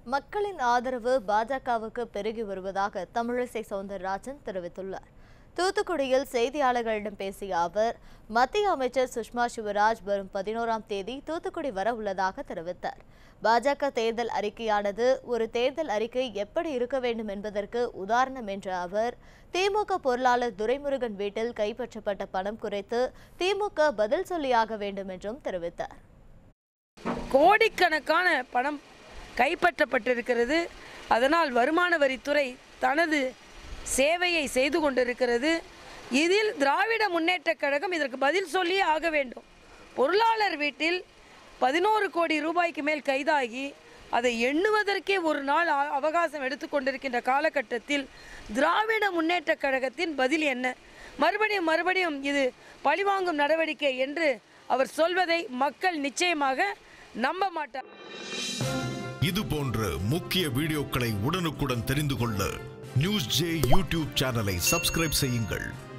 மக்களின் ஆதரவு பாஜகவுக்கு பெருகி வருவதாக தமிழிசை சவுந்தரராஜன் தெரிவித்துள்ளார் தூத்துக்குடியில் செய்தியாளர்களிடம் பேசிய அவர் மத்திய அமைச்சர் சுஷ்மா சிவராஜ் வரும் பதினோராம் தேதி தூத்துக்குடி வர உள்ளதாக தெரிவித்தார் பாஜக தேர்தல் அறிக்கையானது ஒரு தேர்தல் அறிக்கை எப்படி இருக்க வேண்டும் என்பதற்கு உதாரணம் என்ற அவர் திமுக பொருளாளர் துரைமுருகன் வீட்டில் கைப்பற்றப்பட்ட பணம் குறித்து திமுக பதில் சொல்லியாக வேண்டும் என்றும் தெரிவித்தார் கோடிக்கணக்கான பணம் கைப்பற்றப்பட்டிருக்கிறது அதனால் வருமான வரித்துறை தனது சேவையை செய்து கொண்டிருக்கிறது இதில் திராவிட முன்னேற்றக் கழகம் இதற்கு பதில் சொல்லியே ஆக வேண்டும் பொருளாளர் வீட்டில் பதினோரு கோடி ரூபாய்க்கு மேல் கைதாகி அதை எண்ணுவதற்கே ஒரு நாள் அ- அவகாசம் எடுத்துக்கொண்டிருக்கின்ற காலகட்டத்தில் திராவிட முன்னேற்றக் கழகத்தின் பதில் என்ன மறுபடியும் மறுபடியும் இது பழிவாங்கும் நடவடிக்கை என்று அவர் சொல்வதை மக்கள் நிச்சயமாக நம்ப மாட்டார் இது போன்ற முக்கிய வீடியோக்களை உடனுக்குடன் தெரிந்து கொள்ள நியூஸ் ஜே யூடியூப் சேனலை சப்ஸ்கிரைப் செய்யுங்கள்